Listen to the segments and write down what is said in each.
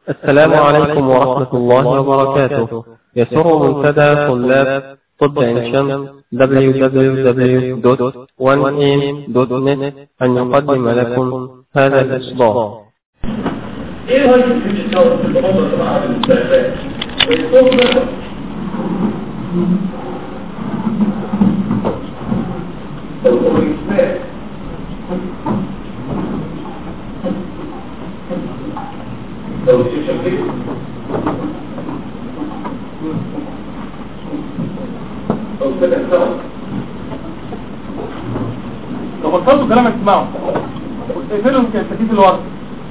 السلام عليكم ورحمة الله وبركاته يسر منتدى طلاب طب عين شمس www.1am.net أن يقدم لكم هذا الإصدار ايه هو الفيتشر بتاعه في الموضوع طبعا عن المستهدفات الصوت ده الأوريسمات لو الفيتشر كده لو كده سوا لو بطلتوا كلام اسمعوا وتقفلوا الكتاكيت الورد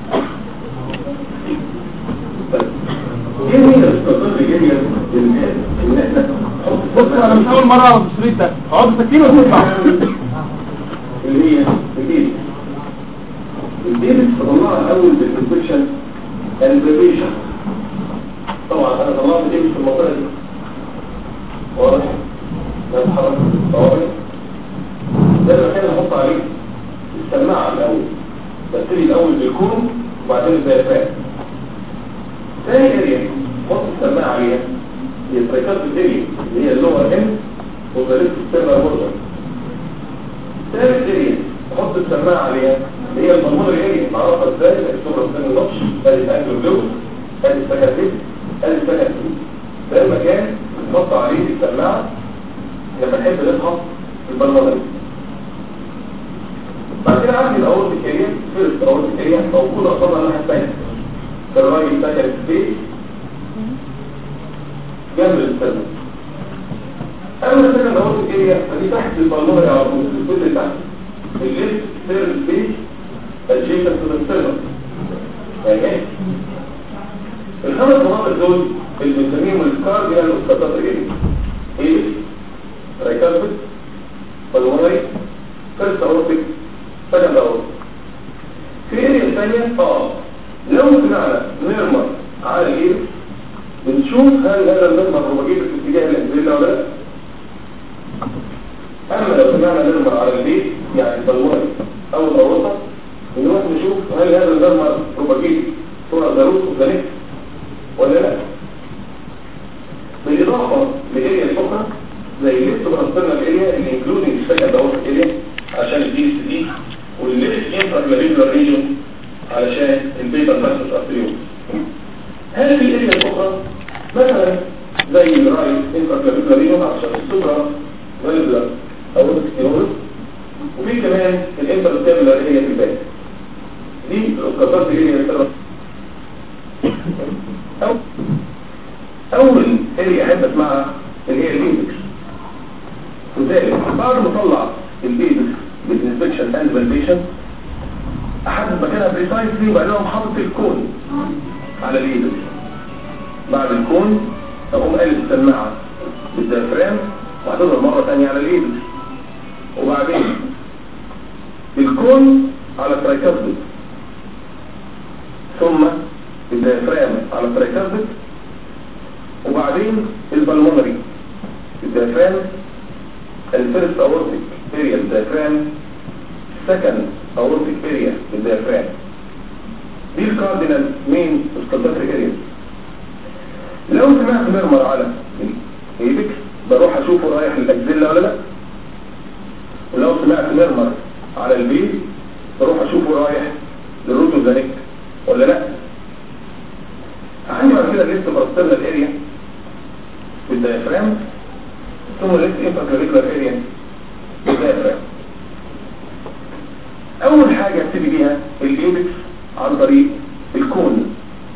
ايه هي الاستاذات اللي جايه للناس ان احنا بص انا مش اول مره اقعد الشريط ده اقعدوا ساكتين وتسمعوا اللي هي الديل الديل طلعها الاول بالانفكشن البريشن طبعا انا طلعت دي في المنطقه دي واضح ده اتحرك طوالي ده المكان اللي احط عليه السماعه الاول ببتدي الاول بالكون وبعدين الديافرام ثاني اريا حط السماعه عليها هي التريكات الديلي اللي هي اللور ان وذلك السيرفر بوردر ثالث اريا احط السماعه عليها اللي هي المضمون الاريا معرفه ازاي السوبر سن النقش ادي الانجل جلوس ادي السكاتيك ادي السكاتيك ده المكان نحط عليه السماعه لما نحب نفحص البلمونري بعد كده عندي الاول الكارير فيرست اول الكارير موجوده قصادها الناحيه الثانيه في الراي الثانيه سبيس جنب السيرفر اما السكند اول الكارير فدي تحت البلمونري على طول الجزء اللي تحت الليفت سيرفر سبيس adjacent to the server يعني الخمس مناطق دول اللي بنسميهم الكارديال والسكتات الجديد ايه رايكالبت بالمونري فيرست اورتيك سكند اورتيك في اريا الثانيه اه لو سمعنا نيرمر على الايه بنشوف هل هذا النيرمر هو جيب في اتجاه الانزيل ولا لا اما لو سمعنا نيرمر على البيت يعني بالمونري او الاورطه نروح نشوف هل هذا النيرمر بروباجيت صوره ضروس وذلك ولا لا بالاضافه لاريا اخرى زي الليست برانسرنال اريا اللي انكلودنج السكند اورت اريا عشان الدي اس دي والليست انتركلافيكولار ريجون علشان البيتا نفسس ارتريول هل في اريا اخرى مثلا زي الرايت انتركلافيكولار ريجون عشان السوبرا فالفولار او السكيورس وفي كمان الانترستيبولار اريا في الباك دي الاسقاطات اللي هي أو أول اريا أحب أسمعها اللي هي البيزكس وذلك بعد ما أطلع البيزكس بالإنسبكشن أند فاليديشن أحدد مكانها بريسايسلي وبعدين أقوم حاطط الكون على البيزكس بعد الكون أقوم قالب السماعة بالديافرام وهتضرب مرة ثانية على البيزكس وبعدين الكون على الترايكابل ثم الديافرام على الترايكابل وبعدين البلمونري الديافرام الفيرست اورتيك اريا الديافرام سكند اورتيك اريا الديافرام دي الكاردينال مين سكالداتري اريا لو سمعت ميرمر على الايبكس بروح اشوفه رايح للاكزيلا ولا لا ولو سمعت ميرمر على البيت بروح اشوفه رايح للروتوزانيك ولا لا عندي بعد كده ليست براسترنال اريا بالديافرام ثم ليست انتركلافيكولار اريا بالديافرام اول حاجه ابتدي بيها الايبكس عن طريق الكون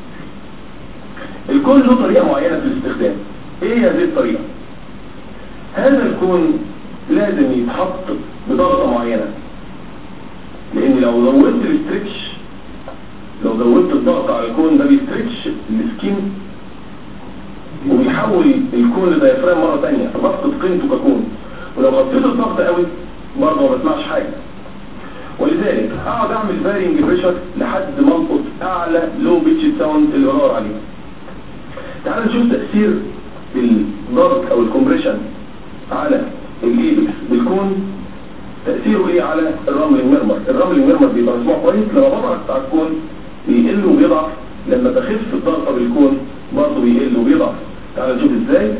الكون له طريقه معينه في الاستخدام ايه هذه الطريقه هذا الكون لازم يتحط بضغطه معينه لان لو زودت الاسترتش لو زودت الضغط على الكون ده بيسترتش السكين وبيحول الكون لديافرام مرة تانية فبفقد قيمته ككون ولو غطيت الضغط قوي برضه ما بسمعش حاجة ولذلك اقعد اعمل فارينج بريشر لحد ما القط اعلى لو بيتش ساوند اللي بدور عليه تعال نشوف تأثير الضغط او الكومبريشن على الايبكس بالكون تأثيره ايه على الرمل المرمر الرمل المرمر بيبقى مسموع كويس لما بضغط على الكون بيقل وبيضعف لما بخف الضغط بالكون برضه بيقل وبيضعف تعال نشوف ازاي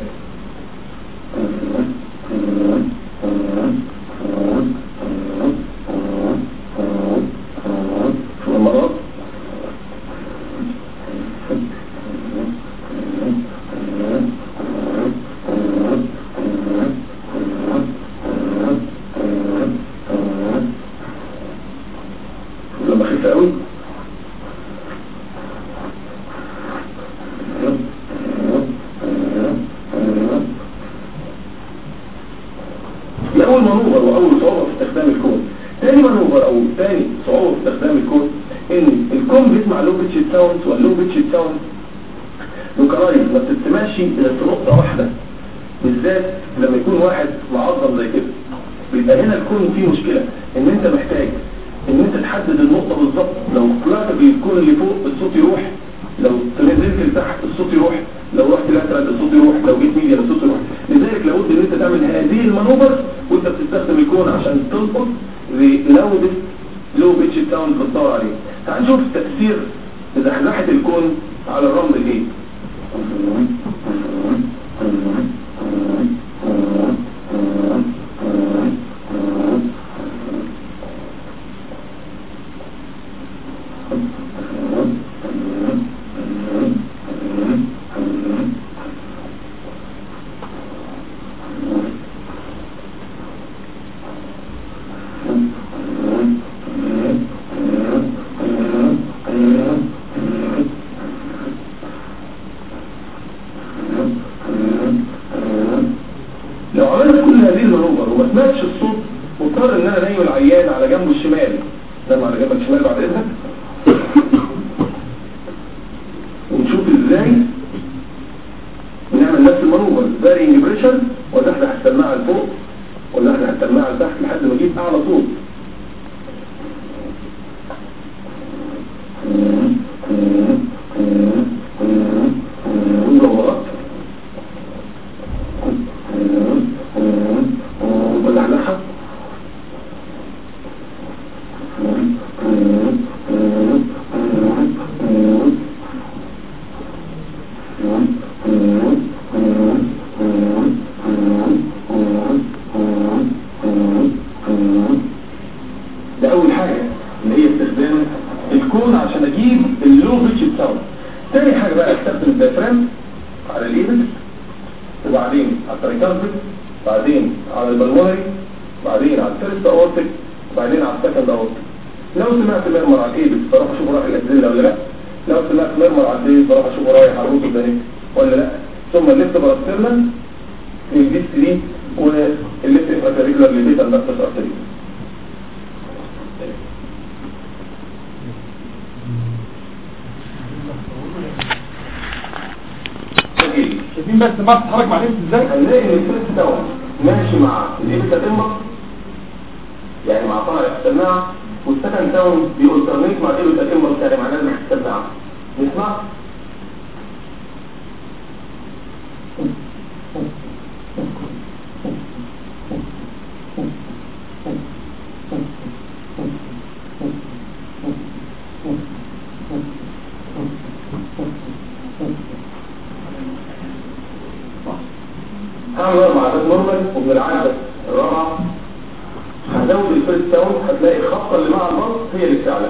شوف المرات لما خف قوي دي اول منوفر واول صعوبه في استخدام الكون تاني منوفر او تاني صعوبه في استخدام الكون ان الكون بيسمع لو بيتش ساوند واللو بيتش ساوند لوكالايز ما بتسمعش الا في نقطه واحده بالذات لما يكون واحد معظم زي كده بيبقى هنا الكون فيه مشكله ان انت محتاج ان انت تحدد النقطه بالظبط لو طلعت بالكون اللي فوق الصوت يروح لو نزلت لتحت الصوت يروح لو رحت لاترال الصوت يروح لو جيت ميديا الصوت يروح لذلك لابد ان انت تعمل هذه المانوفر وانت بتستخدم الكون عشان تلقط لودست لو بيتش ساوند بتدور عليه تعال نشوف تاثير زحزحه الكون على الرمل ايه لو عملت كل هذه المانوفر وما سمعتش الصوت مضطر ان انا نايم العيان على جنبه الشمال نام على جنبك الشمال بعد اذنك ونشوف ازاي نعمل نفس المانوفر فارينج بريشر وتحت السماعه لفوق وتحت السماعه لتحت لحد ما اجيب اعلى صوت ونضغط وبلحلحها ده اول حاجة اللي هي استخدام الكون عشان اجيب اللو بيتش ساوند تاني حاجة بقى استخدم الديافرام على الايبكس وبعدين على التريكاربل بعدين على البلمونري بعدين على الفيرست اورتك بعدين على السكند اورتك لو سمعت ميرمر على الايبكس بروح اشوف رايح الاكزيلا ولا لا لو سمعت ميرمر على البيز بروح اشوف رايح على الروت الدنيا ولا لا ثم الليفت براسترنال البيس 3 والليفت افراتيكولار للبيت النفس ارتري شايفين بس ما بتتحرك مع الانس ازاي هنلاقي ان الفيرست داون ماشي مع الايبكس هتمر يعني مع طالع السماعه والسكند داون بيولترنيت مع الايبكس هتمر يعني معناه ان السماعه نسمع هعمل اربع عدد نورمال ومن العدد الرابعه هزود الفيرست داون هتلاقي الخطه اللي مع الباص هي اللي بتعلى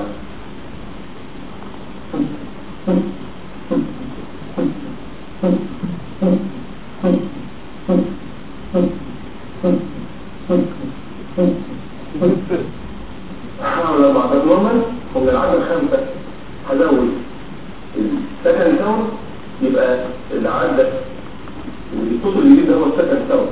هعمل اربع عدد نورمال ومن العدد الخامسه هزود السكند داون يبقى العدد والصوت الجديد ده هو السكند داون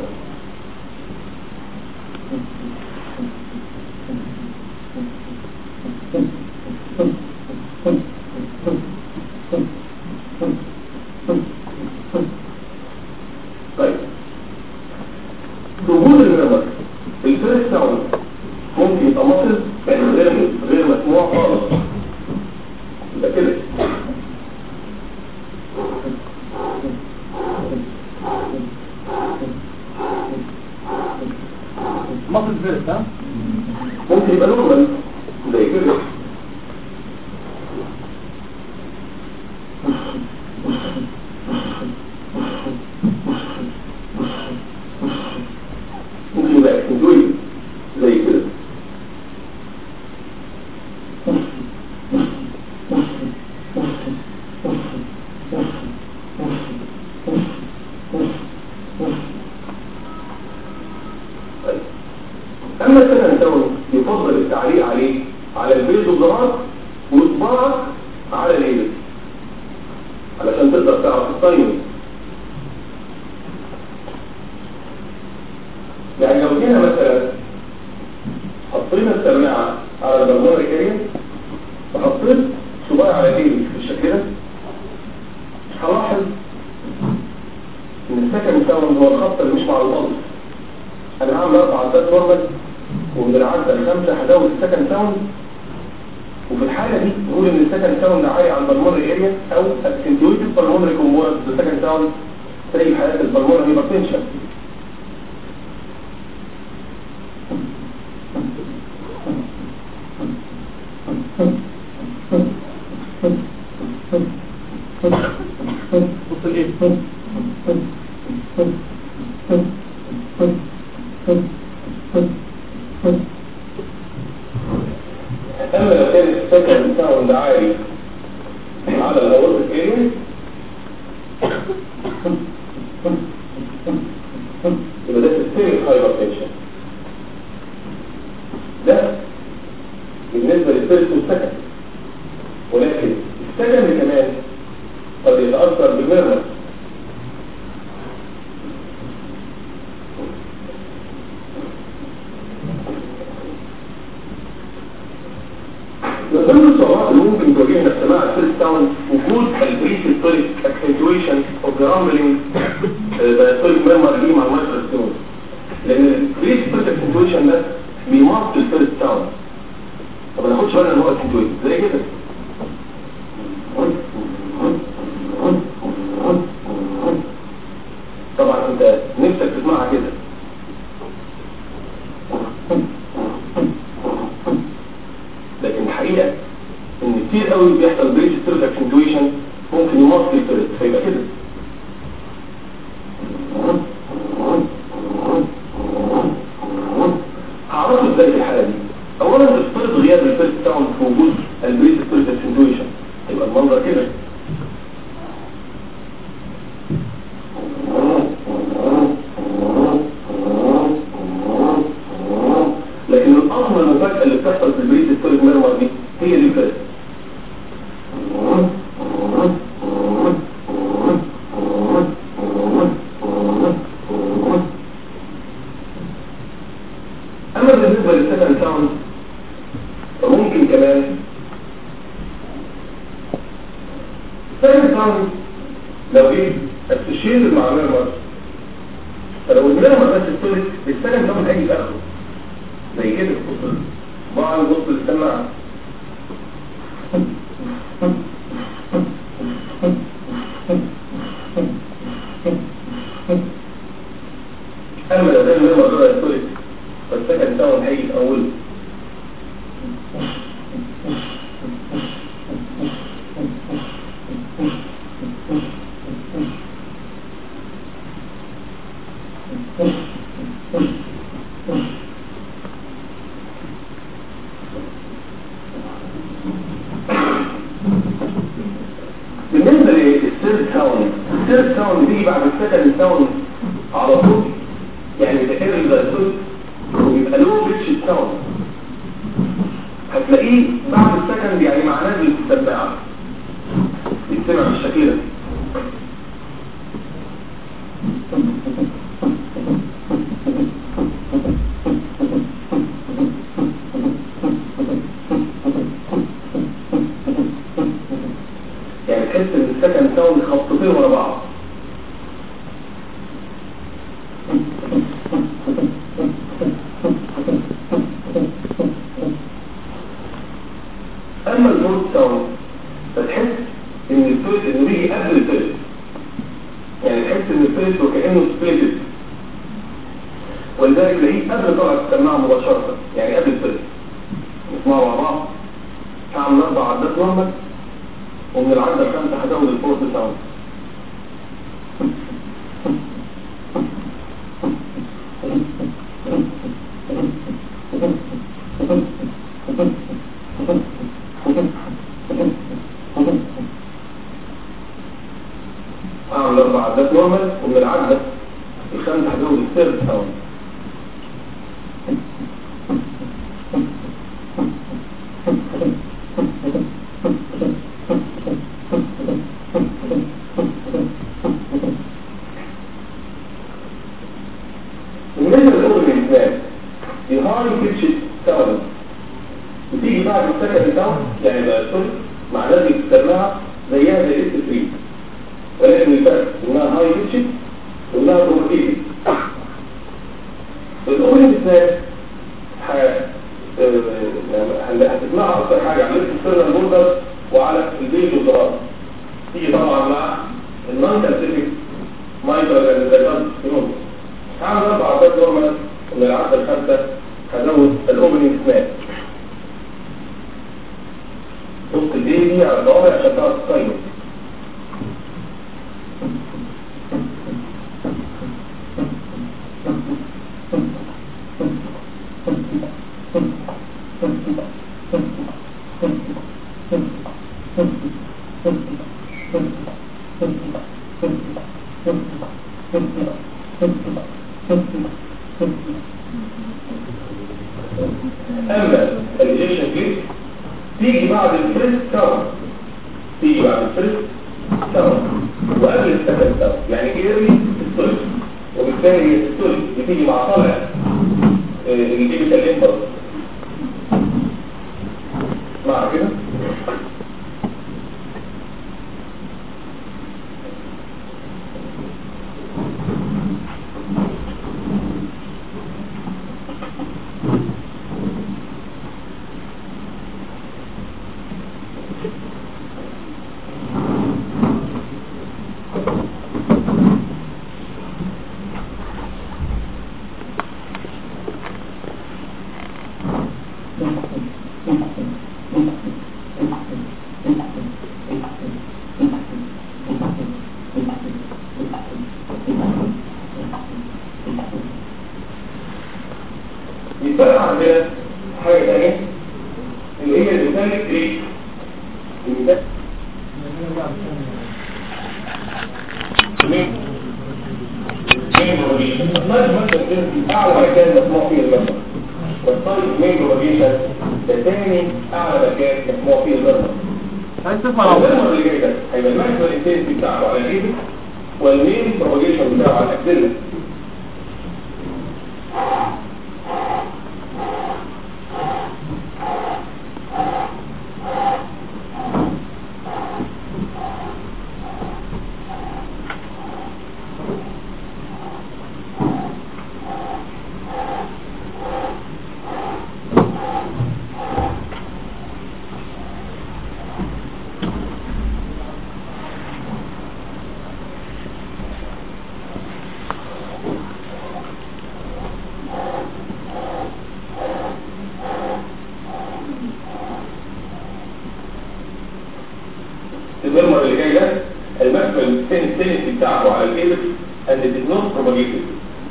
طيب وجود المرمر الفيرست ساوند ممكن يبقى مصر يعني غير غير مسموع خالص يبقى كده مصر فيرست ها ممكن يبقى نورمال زي كده ممكن يبقى اكسنتويد زي كده طيب. اما السنة تون يفضل التعليق عليه على البيض والضغط وصباعك على الايد علشان تقدر تعرف التايمنج يعني لو جينا مثلا حطينا السماعة على البلمونري اريا وحطيت صباعي على ايدي بالشكل ده هلاحظ ان السكن ساوند هو الخط اللي مش مع الوضع انا هعمل اربع عدات نورمال ومن العدة الخامسة هزود السكن ساوند وفي الحالة دي نقول ان السكن ساوند عالي على البلمونري اريا او اكسنتويتد بالمونري كومبوننت السكن ساوند زي حالات البلمونري هيبرتنشن بص الايه اما لو كان السكن ساوند عالي على الاورتيك اريا يبقى ده سيستميك هايبرتنشن ده بالنسبة للفيرست والسكن ولكن السكن كمان قد يتأثر بالميرمر من ضمن الصعوبات اللي ممكن تواجهنا في سماع الفيرست ساوند وجود البريف ستوريك اكسنتويشن اوف ذا رامبلينج ذا ستوريك ميرمر دي مع المايكرو ستون لان البريف ستوريك اكسنتويشن ده بيمارك الفيرست ساوند طب ما ناخدش بالنا ان هو اكسنتويت زي كده طبعا انت نفسك تسمعها كده لكن الحقيقة ان كتير قوي بيحصل بريد ستريس اكسنتويشن ممكن يمص الستريس فيبقى كده هعرفه ازاي في الحالة دي اولا تفترض غياب الفيرست ساوند في وجود البريد ستريس اكسنتويشن يبقى المنظر كده لكن الاصل المفاجأة اللي بتحصل في البريد ستوريك ميرمر دي هي دي الفرق اما بالنسبة للسكن ساوند فممكن كمان السكن ساوند لو ايه استشير مع ميرمر فلو الميرمر بس ستوريك السكن ساوند هيجي في اخره زي كده بص بعض بص السماعة أما لو كان المرمى دول يستولك فالسكن ساون هيجي في أوله بالنسبة للثيرد ساوند الثيرد ساوند بيجي بعد السكند ساوند على طول يعني بتكرر البلاتوت ويبقى له بيتش ساوند هتلاقيه بعد السكند يعني مع نزل السماعة يتسمع بالشكل ده يعني تحس ان السكن ساوند خبطتين ورا بعض اما الفورت ساوند فتحس ان الفيرست انه بيجي قبل الفيرست يعني تحس ان الفيرست وكانه سبليتد ولذلك تلاقيه قبل طلعت السماعه مباشره يعني قبل الفيرست نسمعوا مع بعض هعمل اربع عدات نورمال ومن العدة الخامسة هزود الفورس ساوند اعمل اربع عدات نورمال ومن العدة الخامسة هزود الثيرد ساوند بالنسبة للأوبن إنسان الهاي بيتش ساوند بتيجي بعد السكند ساوند يعني بقى الصوت معناه دي بتسمعها زيها زي اس 3 ولكن الفرق انها هاي بيتش وانها بروتيتي الأوبن إنسان هتسمعها أكتر حاجة على السيرنا البولدر وعلى البيت والضرار تيجي طبعا مع النون كالسيفيك مايكرو كالسيفيك هعمل اربع عدات نورمال ومن العدة الخامسة هزود الاوبننج سناب بص الايه دي على الضوابع عشان تعرف تصيد اما الانجكشن جيت تيجي بعد الفريست كاونت تيجي بعد الفريست كاونت وقبل السكند كاونت يعني ايرلي ستوري وبالتالي هي ستوري بتيجي مع طلع الديجيتال امبلس مع كده يتبقى عندنا حاجة تانية اللي هي الميتاليك ريت الميتاليك مين؟ مين بروبيشن؟ الطيب مثلا أعلى مكان مسموع فيه المبنى والطيب مين بروبيشن ده تاني أعلى مكان مسموع فيه المبنى عايز تسمع المبنى اللي جاي ده هيبقى الماكسيمال انتنسيتي بتاعه على الايد والمين بروبيشن بتاعه على الاكسلة المرمر اللي جاي ده الماكسيمال انتنسيتي بتاعه على الايد and it is not propagated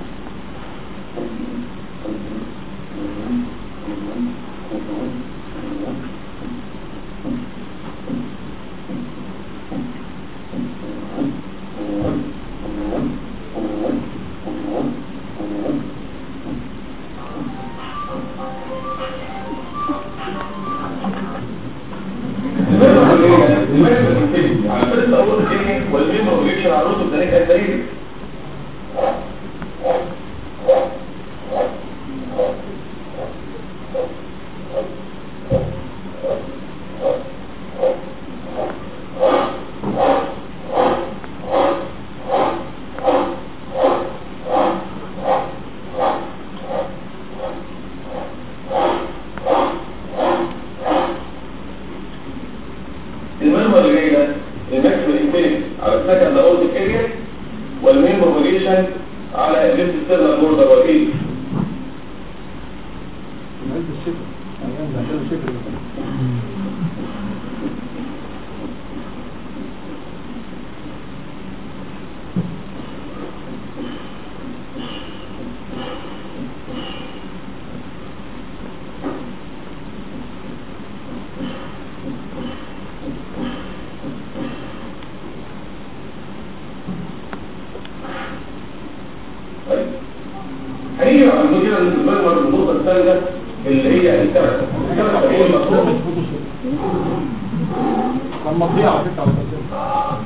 على فكرة أول شيء والميمو بيكشن على رؤوس الدنيا الدليل الميمو اللي جاي ده الماكسيمال انتنسيتي على السكند اورتيك اريا والمين بروباجيشن على الليفت ستيرنال بوردر والايد دي كده المرمر النقطه الثالثه اللي هي الكارثه الكارثه هي المفروض لما تضيع على فكره على فكره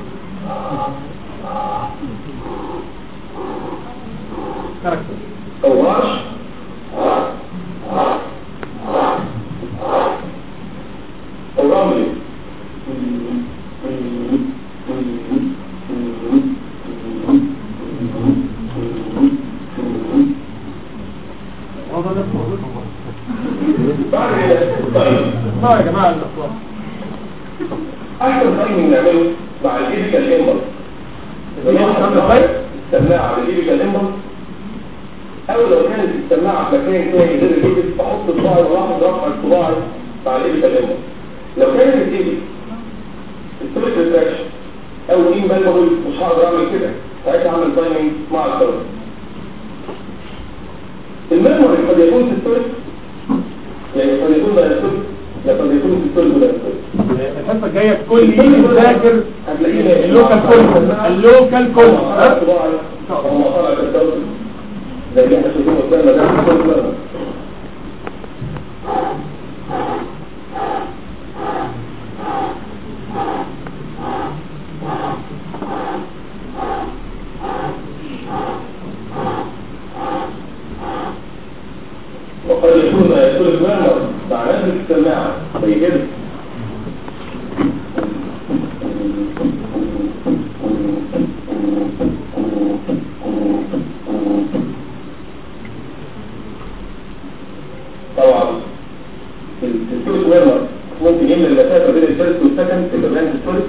كاركتر او هرش او رملي هذا ده بعد كده طيب اه يا جماعه الاخوان احسن تايمنج نعمله مع الايديكال امبل السماعه بالايديكال امبل او لو كانت السماعه في مكان تاني غير الايديك بحط صباعي واحد رفع صباعي مع الايديكال امبل لو كانت الايديك ستوريك ريتراكشن او مين بالمول مش هقدر اعمل كده ساعتها اعمل تايمنج مع الكرة الميموري قد يكون ستوريك يعني قد يكون دايستوريك يا قد يكون ستوريك ودايستوريك الحصه الجايه كل يوم تذاكر هتلاقيه اللوكال كول اللوكال كول ها هم طلعت الدوري زي اللي احنا شايفينه قدامنا ده كل مرة. وقد يكون يكون المرمر مع نفس السماعة زي كده طبعا الستوريك ميرمر ممكن يملى المسافة بين الفيرست والسكند في البرنامج الستوريك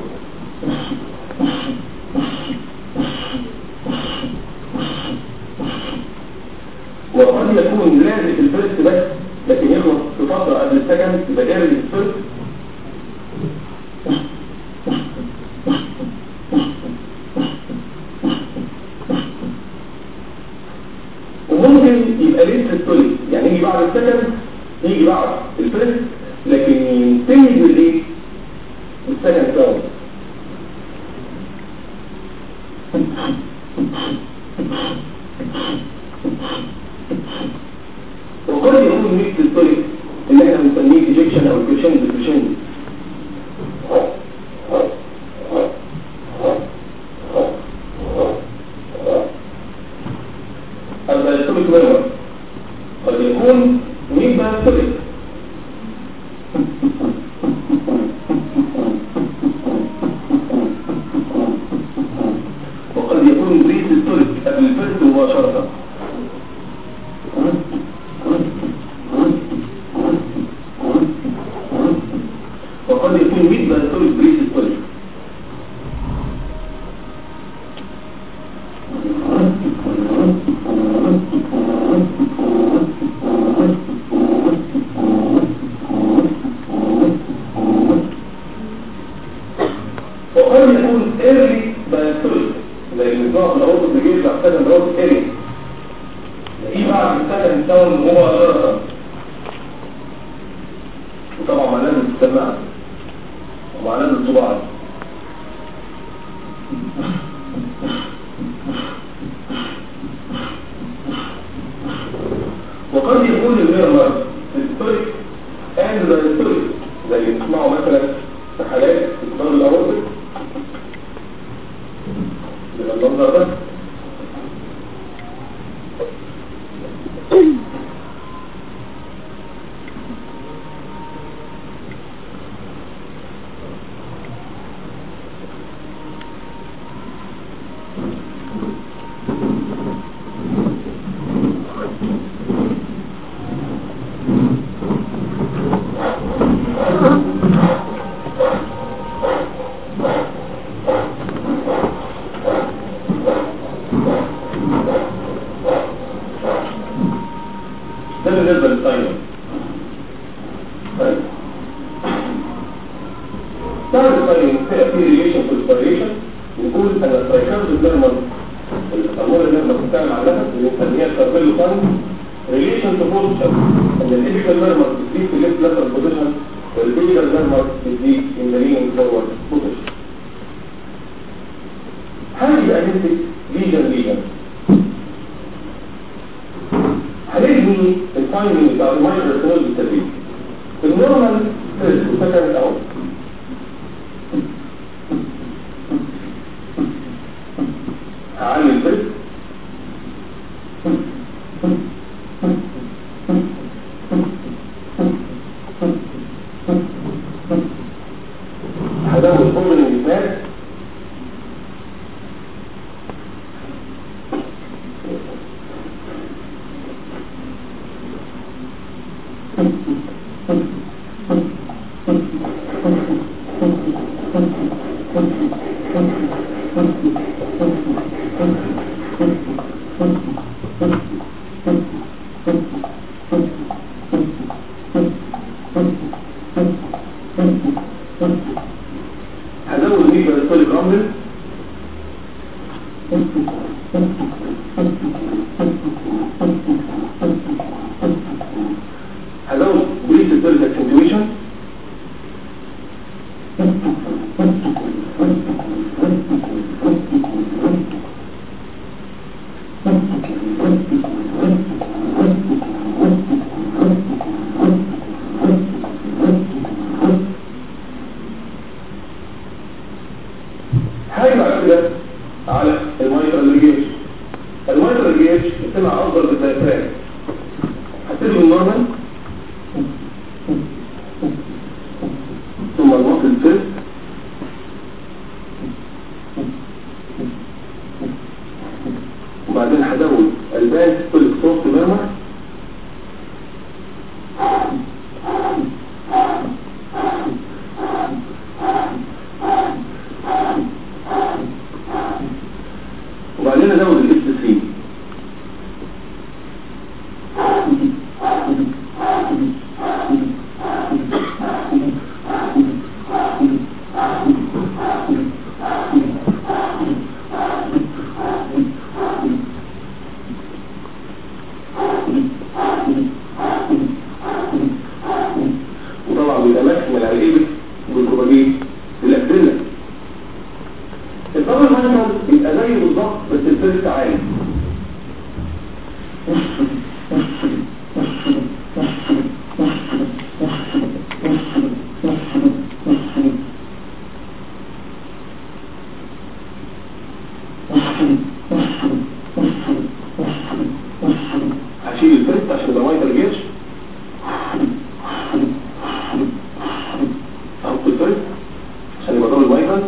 وقد يكون لازم في الفيرست بس لكن يخلص في فترة قبل السكند يبقى جاري الفيرست وممكن يبقى لسه ستوري يعني يجي بعد السكند يجي بعد الفيرست لكن ينتهي بالايه؟ بالسكند ساوند وقد يكون ميكس ستوري اللي احنا بنسميه ايجكشن او الكريشن ديكريشن الدايستوريك ميرمر قد يكون ميك دايستوريك وقد يكون بريد ستوريك قبل الفيرست مباشرة وقد يكون ميك دايستوريك بريد ستوريك وقد يكون early diastolic زي النظام الأوضة اللي جيش على السكن روت اري دي بعد السكن ساوند مباشرة وطبعا مع لازم السماعة ومع لازم الصباع وقد يكون الميرمر هيستوريك اند هيستوريك زي اللي بنسمعه مثلا في حالات الضغط الاورطي يبقى المنظر ده ده بالنسبة للتايمر طيب بعد التايمر في ريليشن تو الفاريشن نقول ان الترايكارد النورمال الامور اللي احنا بنتكلم عنها اللي بنسميها الكاربيلو تايم ريليشن تو بوزيشن ان الايبيكال نورمال بتزيد في الليفت لاتر بوزيشن والبيجيكال نورمال بتزيد ان ذا لينينج فورورد بوزيشن هل يبقى نمسك ليجن ليجن من الناس هزود ميكرو الكوليك رامبل هزود بريس الكوليك اكسنتويشن هاي بعد كده على المايترال ريجيش المايترال ريجيش بتبقى افضل بالدايفرام هبتدي من نورمال ثم المصل فيست وبعدين هزود البان كل صوت ميرمر وبعدين ازود الاس 3 وطبعا بيبقى ماكسيمال على الايبك والبروباجيت بالاكسلة الطبع المنطقة بيبقى زيه بالظبط بس الفيرست عالي هشيل الفيرست عشان يبقى ما يترجعش احط الفيرست عشان يبقى ضرب المايكرون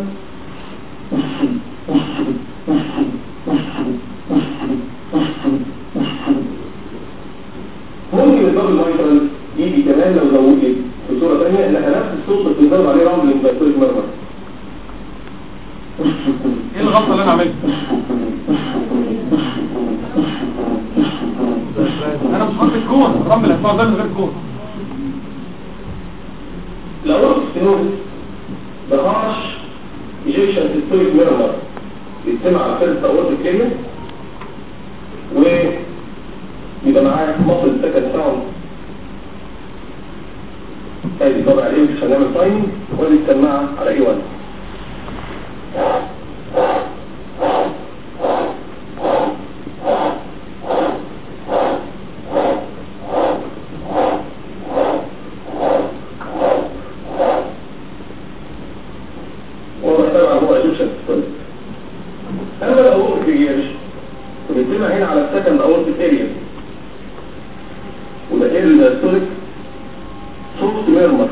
ممكن الضرب المايكرون يجي كمان لو زودت في صورة ثانية انها نفس الصوت بس بنضرب عليه رمل البكتيريك مرمر ايه الغلطة اللي انا عملتها انا مش حاطط الكون رمل الاسماء ده من غير كون لو قلت ستينوز بهاش ايجيكشن سيستوليك ميرمر بيتسمع على فيرست اورد كلمة و يبقى معاه مصل سكند ساوند ادي طبع عليه عشان نعمل تايمنج وادي السماعة على اي 1 واضح طبعا هو ايجيكشن سيستوليك اما الاورد كرياش بيتسمع هنا على السكند اورد اريا وده ايه الستوريك صوت ميرمر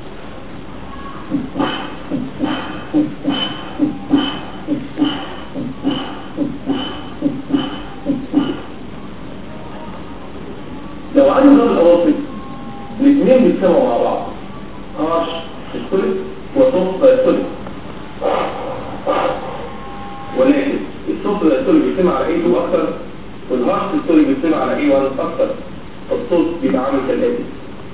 لو عندي نظام الاواصل الاثنين بيتسمعوا مع بعض هاش ستوريك وصوت ستوريك ولكن الصوت الستوري بيجتمع على اي 2 اكتر والهارش الستوري بيجتمع على اي 1 اكتر فالصوت بيبقى عامل كالاتي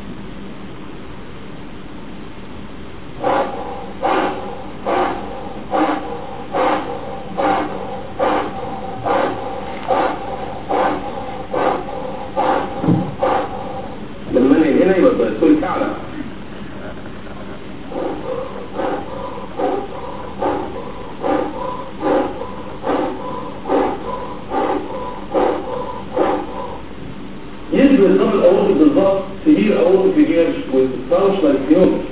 لما انقل هنا يبقى الستوري اعلى يشبه النظام الاورطي بالظبط سبيل اورطي في جيرش والفانكشنال كيومتر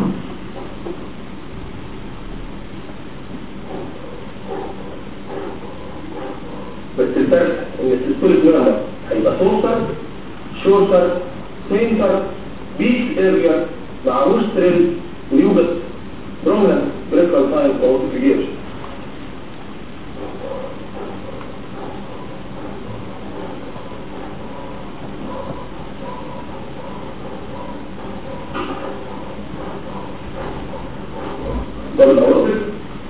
بس الفرق ان السيستوليك ميرمر هيبقى سورتر شورتر سينتر بيك اريا معروش تريل ويوجد برومنس بريفرال ساينس او اوتوفيجيشن طب الاوروبيك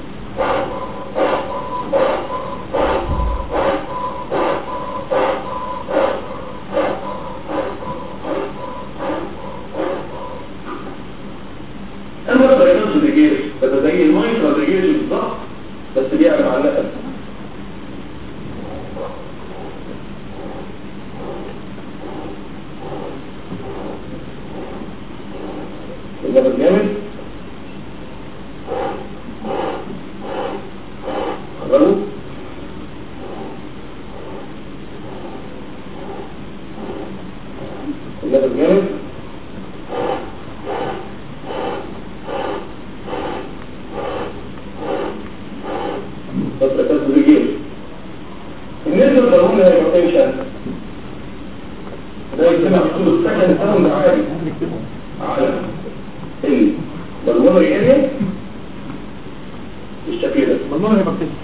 اما الدايجنوز ريجيرش ده زي المايكرو ريجيرش بالظبط بس بيعمل على النقل النفس جامد خبروا النفس جامد فترة تدريجية بالنسبة للهرمون الهايبرتنشن ده يتم حصول السكن ساوند عالي على البلمونري اريا بالشكل ده والله هيبقى كده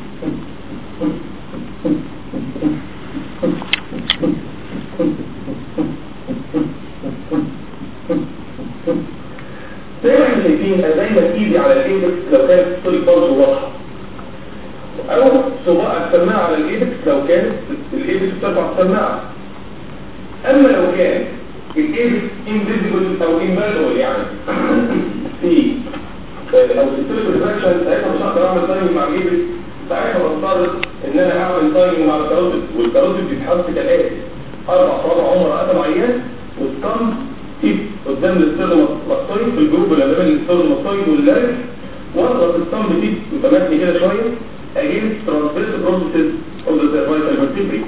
زي ما احنا شايفين انا دايما ايدي على الايدكس لو كانت ستوري بارز واضحه او صباع السماعه على الايدكس لو كانت الايدكس بترفع السماعه اما لو كان الايدكس انفيزبل او انفالبل يعني في او سيستم ريفراكشن ساعتها مش هقدر اعمل تايمنج مع الايدكس ساعتها بضطر ان انا اعمل تايمنج مع الكاروتيد والكاروتيد بيتحط كالاتي اربع صوابع عمر قدم عيان والثumb تيب قدام الاسترنوماستويد في الجروب اللي بين الاسترنوماستويد واللارج واضغط الثumb تيب متمكن كده شويه against transverse processes of the cervical vertebrae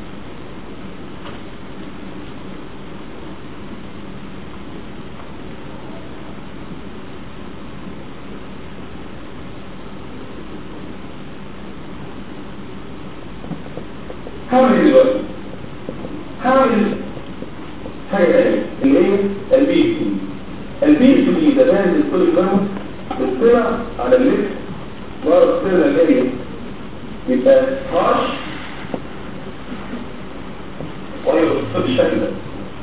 هعمل ايه دلوقتي؟ هعمل حاجة تانية اللي هي البي اس دي البي اس دي ده بارد الكل الجرم بتطلع على الليفت ورا السيرنا الاريا يبقى هاش ويبقى بالشكل ده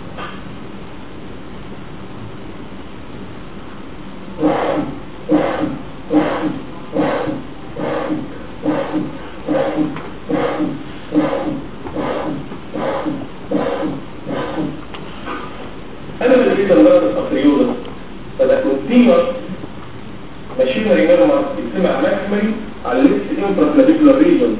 انا اللي جيت المرض الافريوزة فده كونتينوس ماشينري نيرمر يسمع ماكسيمري على الليفت انفرافلافيكولار ريجن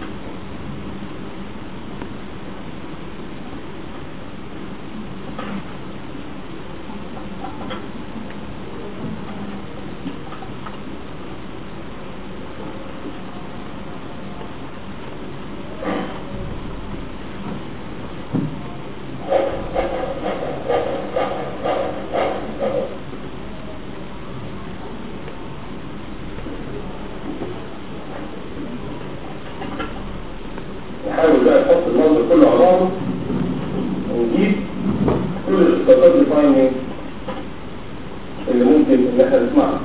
نحاول بقى نحط المنظر كله على بعضه ونجيب كل الاسقاطات الفايننج اللي ممكن ان احنا نسمعها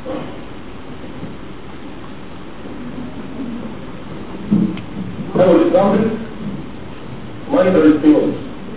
اول اكزامبل مايتر ستيمولس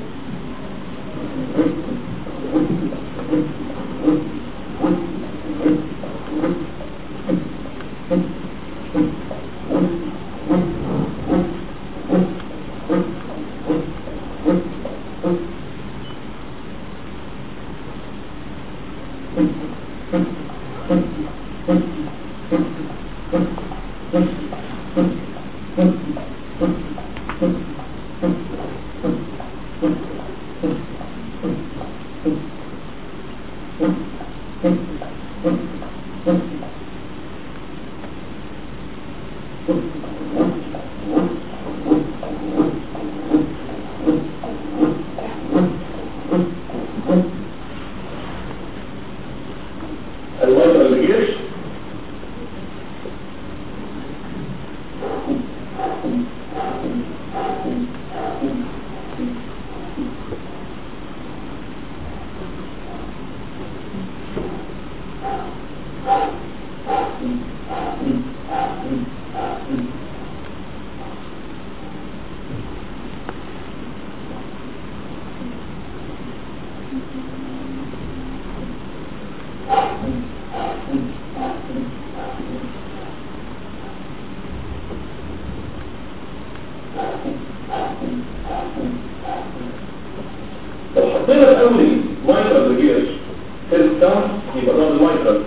المايتر اللي جيش لو حطينا الاول مايكرال ريجيرش في الكام يبقى ده المايكرال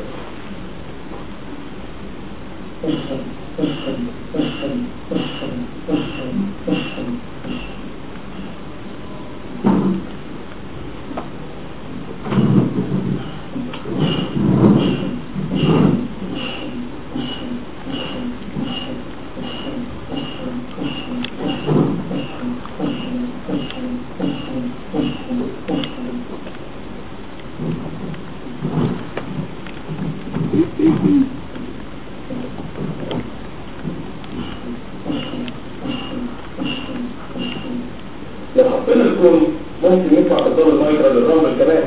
لو حطينا الكون ممكن ينفع قدام المايكرال للرمل كمان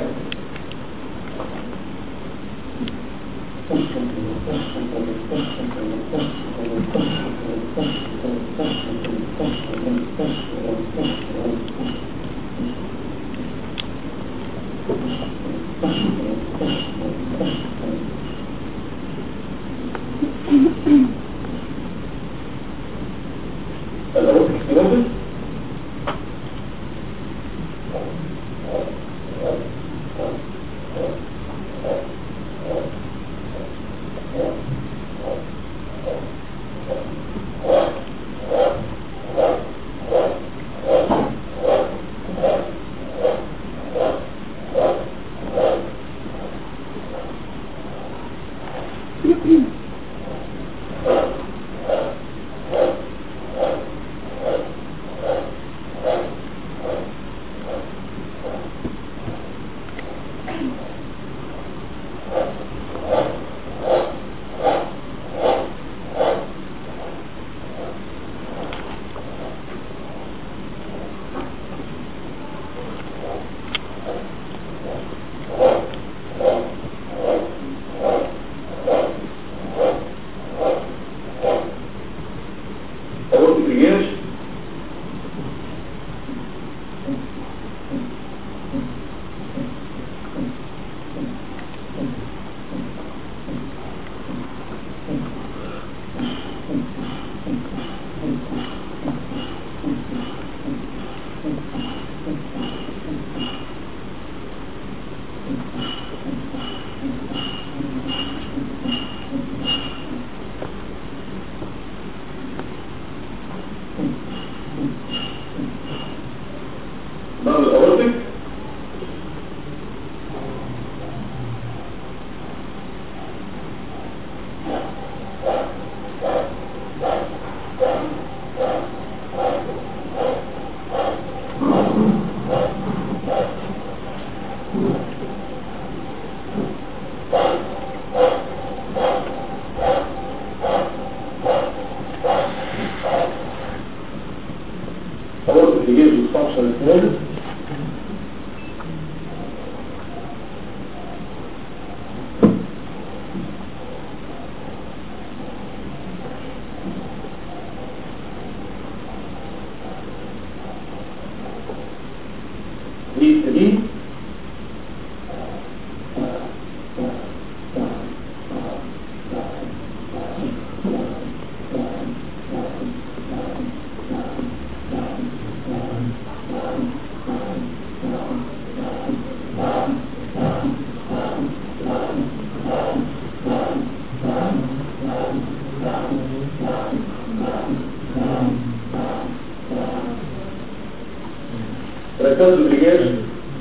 الأوروبي ستينوزس أوروبي ريجيرش بعض الأوروبيك أوروبيك ريجيرش ديسفانكشن ستينوزس دي دي ركزوا الرجال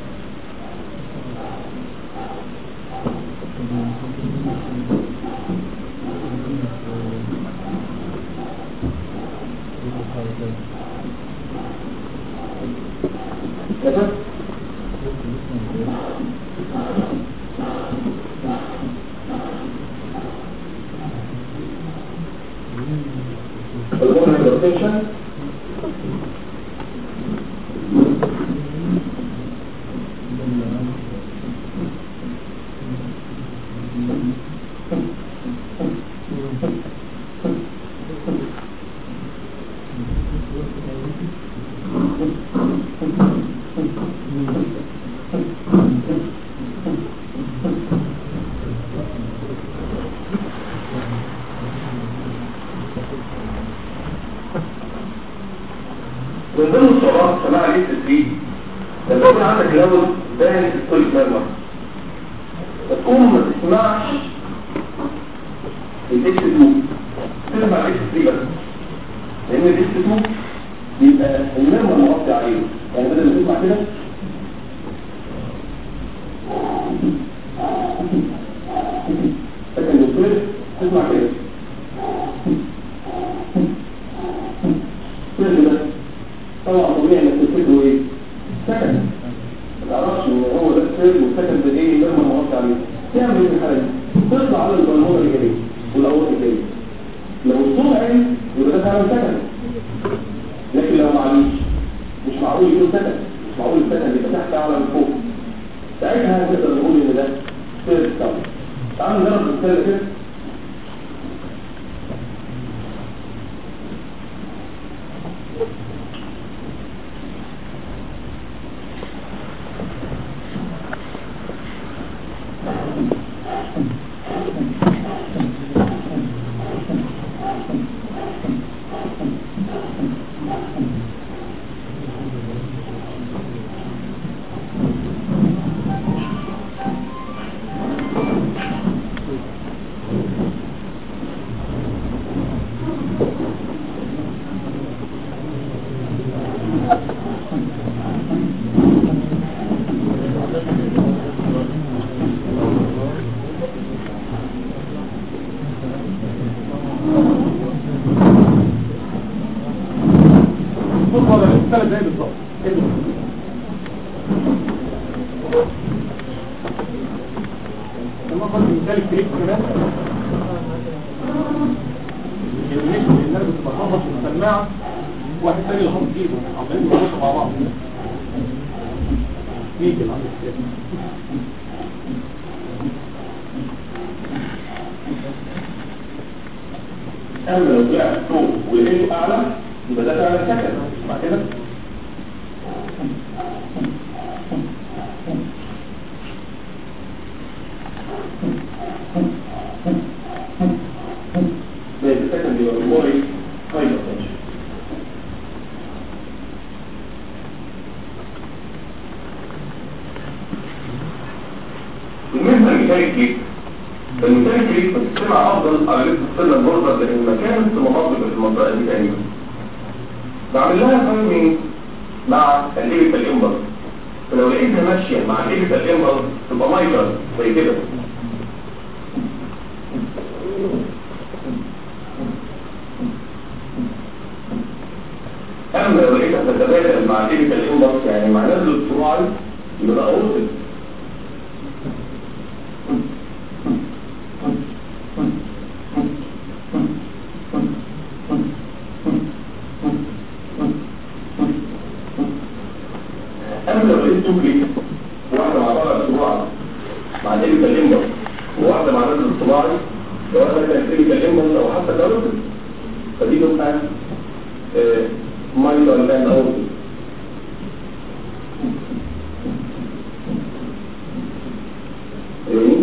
كده البومن روتيشن من ضمن الصعوبات سماع الاس اس لما يكون عندك لون باين في الكل مرمى تقوم ما تسمعش الاس 2 تسمع الاس 3 بس لان الاس 2 بيبقى المرمى مغطي عليه يعني بدل ما تسمع كده لكن الدكتور تسمع كده كل ده طبعا طبيعي انك تفتكره ايه سكن ما تعرفش ان هو ده السر والسكن ده ايه لما مغطي عليه تعمل ايه في الحاله دي تطلع على البلمونه الجايه والاول الجايه لو الصوت عالي يبقى ده فعلا سكن لكن لو معليش مش معقول يكون سكن مش معقول السكن يبقى تحت اعلى من فوق ساعتها نقدر نقول ان ده سر السكن تعالوا نجرب السر كده بص هو ده ثلاث دقايق بالظبط إيه ده؟ لما قلت مثال الكريك كمان الناس الناس بتبقى حافظ السماعه واحد تاني اللي حافظ ايده عمالين يرقصوا مع بعض مين اللي عامل كده اما لو طلعت فوق ولقيته اعلى يبقى ده فعلا سكن مع كده زي السكن بيبقى الموري هايبر تنشن بالنسبه لمثال الكيك المثال الكيك بتسمع افضل على لسه السنه البوردر لان مكان المحافظ في المنطقه دي تقريبا بعمل لها تايمينج مع الليبيكال امبر فلو لقيتها ماشيه مع الليبيكال امبر تبقى مايكر زي كده اما لو لقيتها تتبادل مع الليبيكال امبر يعني مع نزل الصراعي يبقى ده اوصل اما لو لقيت توكلي واحده مع طالع الصباع مع الليبيكال امبر وواحده مع نزل الصباعي لو انا كانت الليبيكال امبر او حتى كاروتيد فدي تبقى مايلر لاند اوتي ايه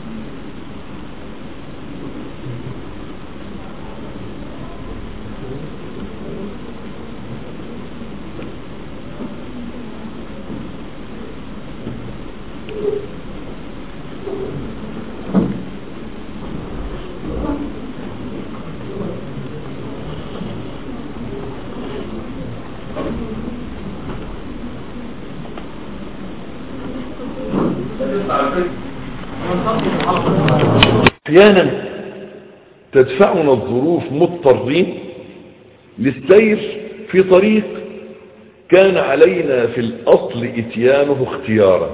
احيانا تدفعنا الظروف مضطرين للسير في طريق كان علينا في الاصل اتيانه اختيارا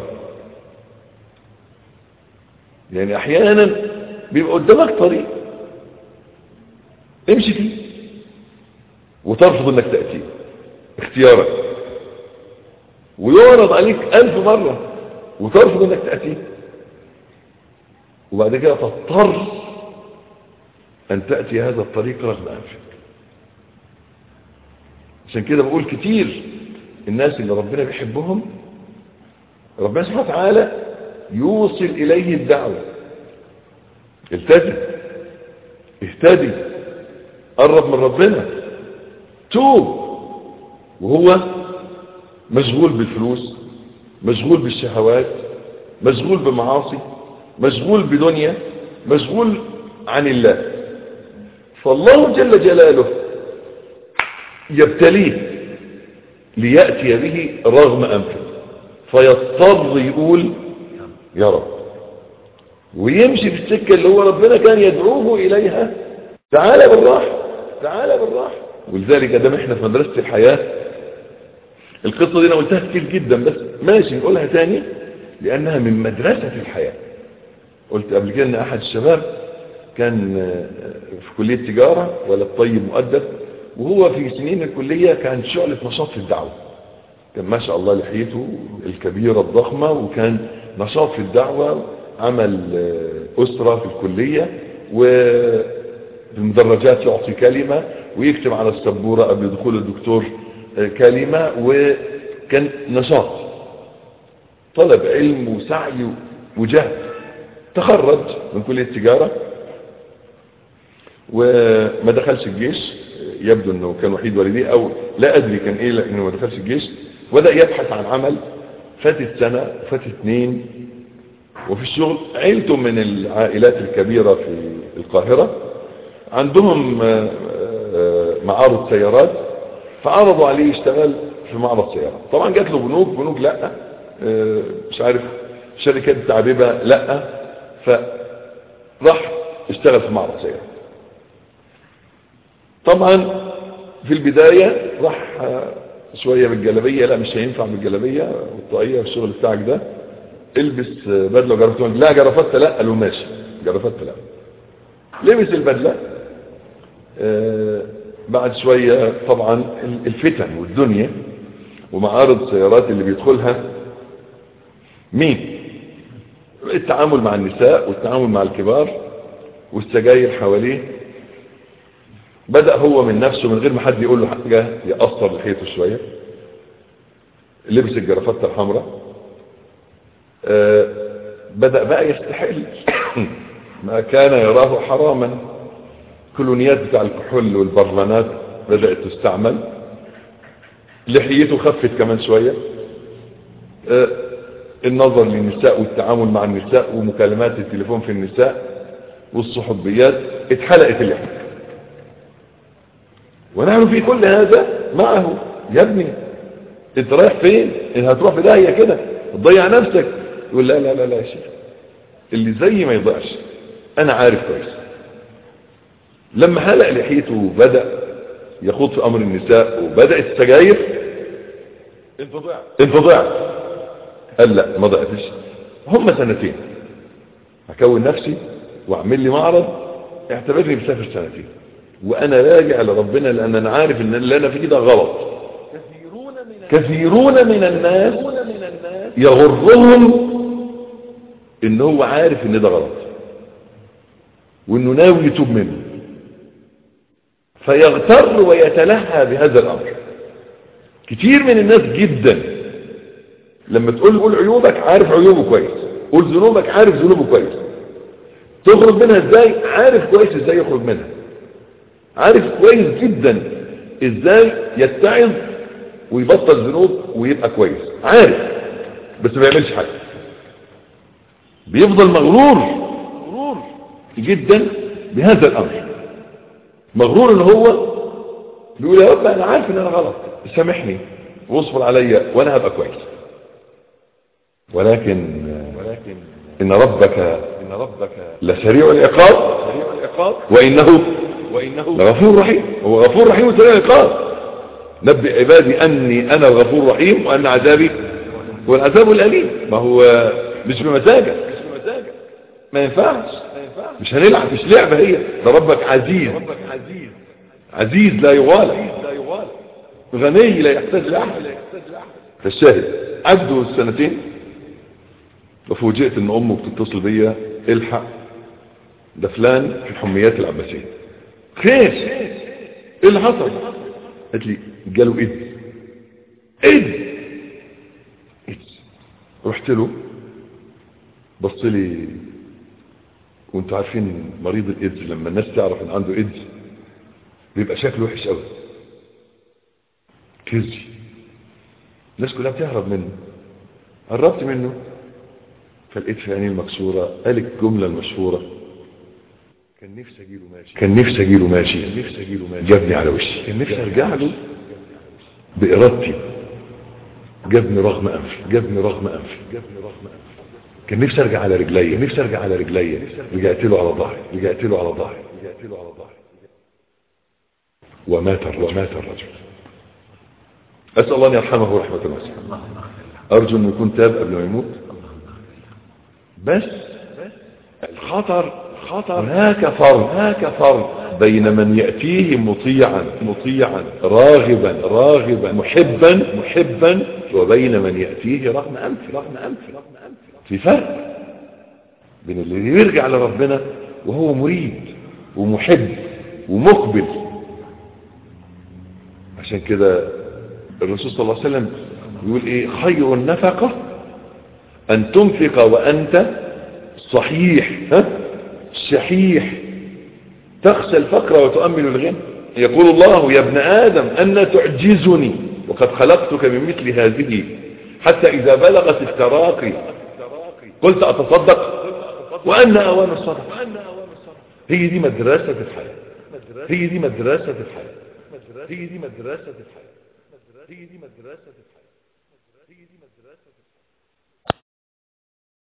يعني احيانا بيبقى قدامك طريق امشي فيه وترفض انك تأتيه اختيارك ويعرض عليك الف مرة وترفض انك تأتيه وبعد كده تضطر ان تأتي هذا الطريق رغم انفك عشان كده بقول كتير الناس اللي ربنا بيحبهم ربنا سبحانه وتعالى يوصل اليه الدعوة التزم اهتدي قرب من ربنا توب وهو مشغول بالفلوس مشغول بالشهوات مشغول بمعاصي مشغول بدنيا مشغول عن الله فالله جل جلاله يبتليه ليأتي به رغم أنفه فيضطر يقول يا رب ويمشي في السكة اللي هو ربنا كان يدعوه إليها تعالى بالراحة تعالى بالراحة ولذلك دام احنا في مدرسة الحياة القصة دي انا قلتها كتير جدا بس ماشي نقولها تاني لانها من مدرسة الحياة قلت قبل كده ان احد الشباب كان في كلية تجارة ولد طيب مؤدب وهو في سنين الكلية كان شعلة نشاط في الدعوة كان ما شاء الله لحيته الكبيرة الضخمة وكان نشاط في الدعوة عمل أسرة في الكلية والمدرجات يعطي كلمة ويكتب على السبورة قبل دخول الدكتور كلمة وكان نشاط طلب علم وسعي وجهد تخرج من كلية التجارة وما دخلش الجيش يبدو انه كان وحيد والديه او لا ادري كان ايه لانه ما دخلش الجيش بدأ يبحث عن عمل فاتت سنة فاتت اثنين وفي الشغل عيلته من العائلات الكبيرة في القاهرة عندهم معارض سيارات فعرضوا عليه يشتغل في معرض سيارات طبعا جات له بنوك بنوك لا مش عارف شركات تعبيبة لا فراح اشتغل في معرض سيارات طبعا في البداية راح شوية بالجلبية لا مش هينفع بالجلبية والطاقية والشغل بتاعك ده البس بدلة وجرافته لا جرافته لا قالوا ماشي جرافته لا لبس البدلة آه بعد شوية طبعا الفتن والدنيا ومعارض السيارات اللي بيدخلها مين التعامل مع النساء والتعامل مع الكبار والسجاير حواليه بدأ هو من نفسه من غير ما حد يقول له حاجة يأثر لحيته شوية لبس الجرافته الحمراء آه بدأ بقى يستحل ما كان يراه حراما كلونيات بتاع الكحول والبرلانات بدأت تستعمل لحيته خفت كمان شوية آه النظر للنساء والتعامل مع النساء ومكالمات التليفون في النساء والصحبيات اتحلقت اللحية ونحن في كل هذا معه يا ابني انت رايح فين ان هتروح في داهيه كده تضيع نفسك يقول لا لا لا لا يا شيخ اللي زي ما يضيعش انا عارف كويس لما حلق لحيته وبدا يخوض في امر النساء وبدات السجاير انت ضيعت انت ضيعت قال لا ما ضيعتش هم سنتين هكون نفسي واعمل لي معرض اعتبرني مسافر سنتين وانا راجع لربنا لان انا عارف ان اللي انا فيه ده غلط كثيرون من الناس يغرهم ان هو عارف ان ده غلط وانه ناوي يتوب منه فيغتر ويتلهى بهذا الامر كتير من الناس جدا لما تقول قول عيوبك عارف عيوبه كويس قول ذنوبك عارف ذنوبه كويس تخرج منها ازاي عارف كويس ازاي يخرج منها عارف كويس جدا ازاي يتعظ ويبطل ذنوب ويبقى كويس عارف بس ما يعملش حاجه بيفضل مغرور جدا بهذا الامر مغرور ان هو بيقول يا رب انا عارف ان انا غلط سامحني واصبر عليا وانا هبقى كويس ولكن ولكن ان ربك ان ربك لسريع العقاب وانه وانه لغفور رحيم هو غفور رحيم وسريع العقاب نبئ عبادي اني انا الغفور الرحيم وان عذابي هو العذاب الاليم ما هو مش بمزاجك ما ينفعش مش هنلعب مش لعبه هي ده ربك عزيز عزيز لا يغالى غني لا يحتاج لاحد فالشاهد عدوا السنتين وفوجئت ان امه بتتصل بيا الحق ده فلان في الحميات العباسيه خير ايه اللي حصل قالت لي جاله ايد ايد ايد رحت له بص لي وانتوا عارفين مريض الايدز لما الناس تعرف ان عنده ايدز بيبقى شكله وحش قوي كرزي الناس كلها بتهرب منه قربت منه فلقيت في عينيه المكسورة قال الجملة المشهورة كان نفسي اجيله ماشي كان نفسي اجيله ماشي كان نفسي اجيله ماشي جابني على وشي كان نفسي ارجع له بارادتي جابني رغم انفي جابني رغم انفي جابني رغم انفي كان نفسي ارجع على رجلي نفسي ارجع على رجلي رجعت له على ظهري رجعت له على ظهري رجعت له على ظهري ومات الرجل ومات الرجل اسال الله ان يرحمه رحمه واسعه ارجو انه يكون تاب قبل ما يموت بس الخطر خطر هناك فرق هناك فرق بين من يأتيه مطيعا مطيعا راغبا راغبا محبا محبا وبين من يأتيه رغم أنف رغم أنف رغم أنف في فرق بين اللي يرجع لربنا وهو مريد ومحب ومقبل عشان كده الرسول صلى الله عليه وسلم يقول ايه خير النفقة ان تنفق وانت صحيح ها شحيح تخشى الفقر وتؤمل الغنى يقول الله يا ابن آدم أن تعجزني وقد خلقتك من مثل هذه حتى إذا بلغت التراقي قلت أتصدق وأن أوان الصدق هي دي مدرسة الحياة هي دي مدرسة الحياة هي دي مدرسة الحياة هي دي مدرسة الحياة هي دي مدرسة